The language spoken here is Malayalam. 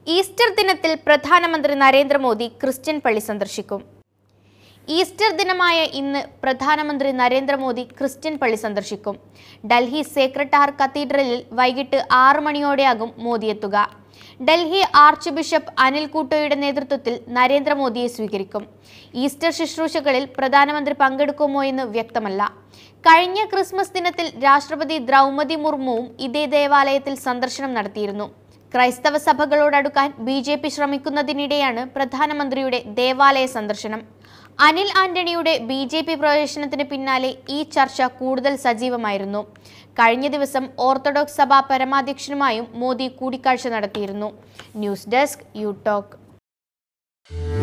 ഈസ്റ്റർ ദിനത്തിൽ പ്രധാനമന്ത്രി നരേന്ദ്രമോദി ക്രിസ്ത്യൻ പള്ളി സന്ദർശിക്കും ഈസ്റ്റർ ദിനമായ ഇന്ന് പ്രധാനമന്ത്രി നരേന്ദ്രമോദി ക്രിസ്ത്യൻ പള്ളി സന്ദർശിക്കും ഡൽഹി സേക്രട്ട് ഹാർട്ട് കത്തീഡ്രലിൽ വൈകിട്ട് ആറു മണിയോടെയാകും മോദി എത്തുക ഡൽഹി ആർച്ച് ബിഷപ്പ് അനിൽ കൂട്ടോയുടെ നേതൃത്വത്തിൽ നരേന്ദ്രമോദിയെ സ്വീകരിക്കും ഈസ്റ്റർ ശുശ്രൂഷകളിൽ പ്രധാനമന്ത്രി പങ്കെടുക്കുമോ എന്ന് വ്യക്തമല്ല കഴിഞ്ഞ ക്രിസ്മസ് ദിനത്തിൽ രാഷ്ട്രപതി ദ്രൗപതി മുർമുവും ഇതേ ദേവാലയത്തിൽ സന്ദർശനം നടത്തിയിരുന്നു ക്രൈസ്തവ സഭകളോടടുക്കാൻ ബി ജെ പി ശ്രമിക്കുന്നതിനിടെയാണ് പ്രധാനമന്ത്രിയുടെ ദേവാലയ സന്ദർശനം അനിൽ ആന്റണിയുടെ ബി ജെ പി പ്രവേശനത്തിന് പിന്നാലെ ഈ ചർച്ച കൂടുതൽ സജീവമായിരുന്നു കഴിഞ്ഞ ദിവസം ഓർത്തഡോക്സ് സഭാ പരമാധ്യക്ഷനുമായും മോദി കൂടിക്കാഴ്ച നടത്തിയിരുന്നു ന്യൂസ് ഡെസ്ക് യു ടോക്ക്